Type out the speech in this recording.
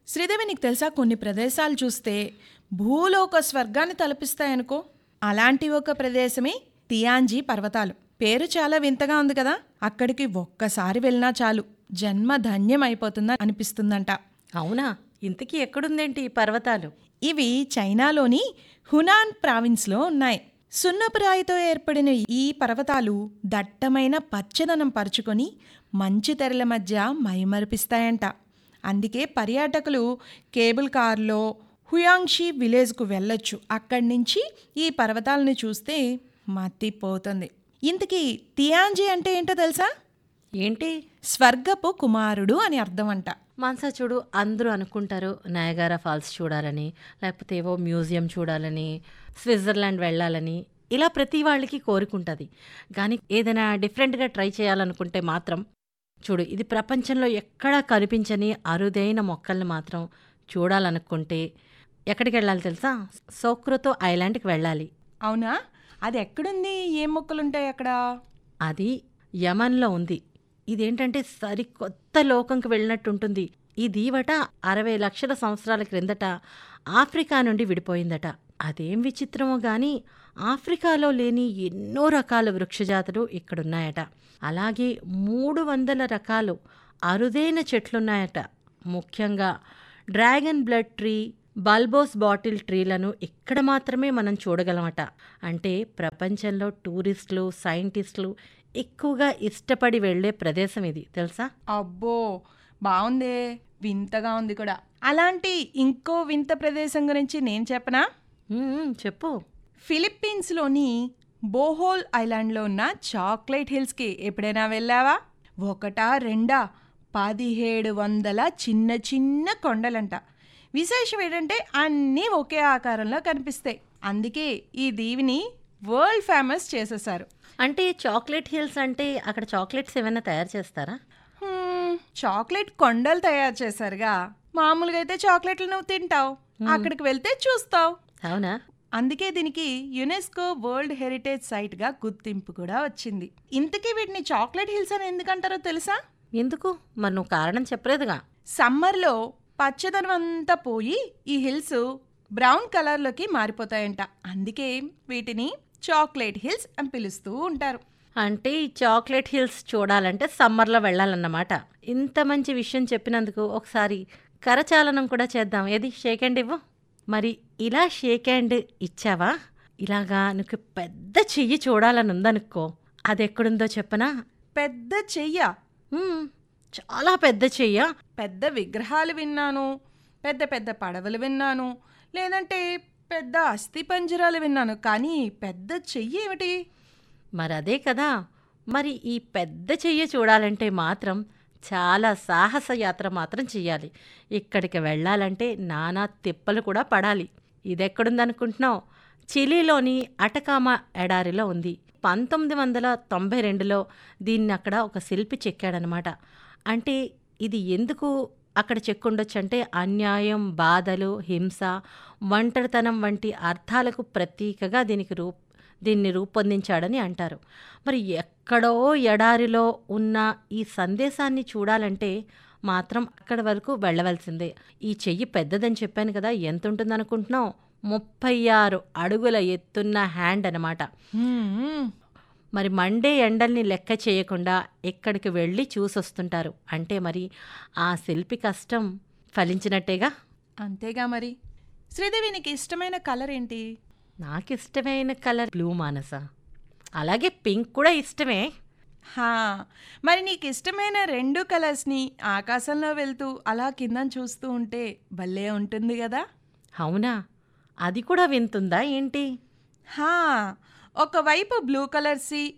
శ్రీదేవి నీకు తెలుసా కొన్ని ప్రదేశాలు చూస్తే భూలోక స్వర్గాన్ని తలపిస్తాయనుకో అలాంటి ఒక ప్రదేశమే తియాంజీ పర్వతాలు పేరు చాలా వింతగా ఉంది కదా అక్కడికి ఒక్కసారి వెళ్ళినా చాలు జన్మ ధన్యం అయిపోతుందా అనిపిస్తుందంట అవునా ఇంతకీ ఎక్కడుందేంటి ఈ పర్వతాలు ఇవి చైనాలోని హునాన్ ప్రావిన్స్లో ఉన్నాయి సున్నపురాయితో ఏర్పడిన ఈ పర్వతాలు దట్టమైన పచ్చదనం పరుచుకొని మంచు తెరల మధ్య మైమరిపిస్తాయంట అందుకే పర్యాటకులు కేబుల్ కార్లో హుయాంగ్షీ విలేజ్కు వెళ్ళొచ్చు అక్కడి నుంచి ఈ పర్వతాలను చూస్తే మత్తిపోతుంది ఇంతకీ తియాంజీ అంటే ఏంటో తెలుసా ఏంటి స్వర్గపు కుమారుడు అని అర్థం అంట మనసా చూడు అందరూ అనుకుంటారు నయగారా ఫాల్స్ చూడాలని లేకపోతే ఏవో మ్యూజియం చూడాలని స్విట్జర్లాండ్ వెళ్ళాలని ఇలా ప్రతి వాళ్ళకి కోరుకుంటుంది కానీ ఏదైనా డిఫరెంట్గా ట్రై చేయాలనుకుంటే మాత్రం చూడు ఇది ప్రపంచంలో ఎక్కడా కనిపించని అరుదైన మొక్కల్ని మాత్రం చూడాలనుకుంటే ఎక్కడికి వెళ్ళాలి తెలుసా సోక్రోతో ఐలాండ్కి వెళ్ళాలి అవునా అది ఎక్కడుంది ఏం మొక్కలుంటాయి అక్కడ అది యమన్లో ఉంది ఇదేంటంటే సరికొత్త లోకంకి వెళ్ళినట్టు ఉంటుంది ఈ దీవట అరవై లక్షల సంవత్సరాల క్రిందట ఆఫ్రికా నుండి విడిపోయిందట అదేం విచిత్రమో గాని ఆఫ్రికాలో లేని ఎన్నో రకాల వృక్షజాతులు ఇక్కడున్నాయట అలాగే మూడు వందల రకాలు అరుదైన చెట్లున్నాయట ముఖ్యంగా dragon blood tree bulbous bottle ట్రీలను ఇక్కడ మాత్రమే మనం చూడగలమట అంటే ప్రపంచంలో టూరిస్టులు సైంటిస్టులు ఎక్కువగా ఇష్టపడి వెళ్ళే ప్రదేశం ఇది తెలుసా అబ్బో బాగుందే వింతగా ఉంది కూడా అలాంటి ఇంకో వింత ప్రదేశం గురించి నేను చెప్పనా మ్మ్, చెప్పు ఫిలిప్పీన్స్లోని బోహోల్ ఐలాండ్లో ఉన్న చాక్లెట్ హిల్స్కి ఎప్పుడైనా వెళ్ళావా ఒకటా రెండా పదిహేడు వందల చిన్న చిన్న కొండలంట విశేషం ఏంటంటే అన్నీ ఒకే ఆకారంలో కనిపిస్తాయి అందుకే ఈ దీవిని వరల్డ్ ఫేమస్ చేసేసారు అంటే చాక్లెట్ హిల్స్ అంటే అక్కడ చాక్లెట్స్ ఏమైనా తయారు చేస్తారా హ్మ్, చాక్లెట్ కొండలు తయారు చేశారుగా మామూలుగా అయితే చాక్లెట్లు నువ్వు తింటావు అక్కడికి వెళ్తే చూస్తావు అవునా అందుకే దీనికి యునెస్కో వరల్డ్ హెరిటేజ్ సైట్ గా గుర్తింపు కూడా వచ్చింది ఇంతకీ వీటిని చాక్లెట్ హిల్స్ అని ఎందుకంటారో తెలుసా ఎందుకు మరి నువ్వు కారణం చెప్పలేదుగా సమ్మర్లో పచ్చదనం అంతా పోయి ఈ హిల్స్ బ్రౌన్ కలర్లోకి మారిపోతాయంట అందుకే వీటిని చాక్లెట్ హిల్స్ అని పిలుస్తూ ఉంటారు అంటే ఈ చాక్లెట్ హిల్స్ చూడాలంటే సమ్మర్లో వెళ్ళాలన్నమాట ఇంత మంచి విషయం చెప్పినందుకు ఒకసారి కరచాలనం కూడా చేద్దాం ఏది షేక్ హ్యాండ్ ఇవ్వు మరి ఇలా షేక్ హ్యాండ్ ఇచ్చావా ఇలాగా నీకు పెద్ద చెయ్యి చూడాలని ఉందనుకో అది ఎక్కడుందో చెప్పనా పెద్ద చెయ్య మ్మ్, చాలా పెద్ద చెయ్య పెద్ద విగ్రహాలు విన్నాను పెద్ద పెద్ద పడవలు విన్నాను లేదంటే పెద్ద అస్థి పంజరాలు విన్నాను కానీ పెద్ద చెయ్యి ఏమిటి మరి అదే కదా మరి ఈ పెద్ద చెయ్యి చూడాలంటే మాత్రం చాలా సాహస యాత్ర మాత్రం చెయ్యాలి ఇక్కడికి వెళ్ళాలంటే నానా తిప్పలు కూడా పడాలి ఇదెక్కడుందనుకుంటున్నావు చిలీలోని అటకామా ఎడారిలో ఉంది పంతొమ్మిది వందల తొంభై రెండులో దీన్ని అక్కడ ఒక శిల్పి చెక్కాడనమాట అంటే ఇది ఎందుకు అక్కడ చెక్కుండొచ్చు అంటే అన్యాయం బాధలు హింస ఒంటరితనం వంటి అర్థాలకు ప్రతీకగా దీనికి రూ దీన్ని రూపొందించాడని అంటారు మరి ఎక్కడో ఎడారిలో ఉన్న ఈ సందేశాన్ని చూడాలంటే మాత్రం అక్కడి వరకు వెళ్ళవలసిందే ఈ చెయ్యి పెద్దదని చెప్పాను కదా ఎంత ఉంటుందనుకుంటున్నావు ముప్పై ఆరు అడుగుల ఎత్తున్న హ్యాండ్ అనమాట హ్మ్, మరి మండే ఎండల్ని లెక్క చేయకుండా ఎక్కడికి వెళ్ళి చూసొస్తుంటారు అంటే మరి ఆ శిల్పి కష్టం ఫలించినట్టేగా అంతేగా మరి శ్రీదేవి నీకు ఇష్టమైన కలర్ ఏంటి నాకు ఇష్టమైన కలర్ బ్లూ మానస అలాగే పింక్ కూడా ఇష్టమే హా మరి నీకు ఇష్టమైన రెండు కలర్స్ని ఆకాశంలో వెళ్తూ అలా కింద చూస్తూ ఉంటే భలే ఉంటుంది కదా అవునా అది కూడా వింతుందా ఏంటి హా ఒకవైపు బ్లూ కలర్ సీ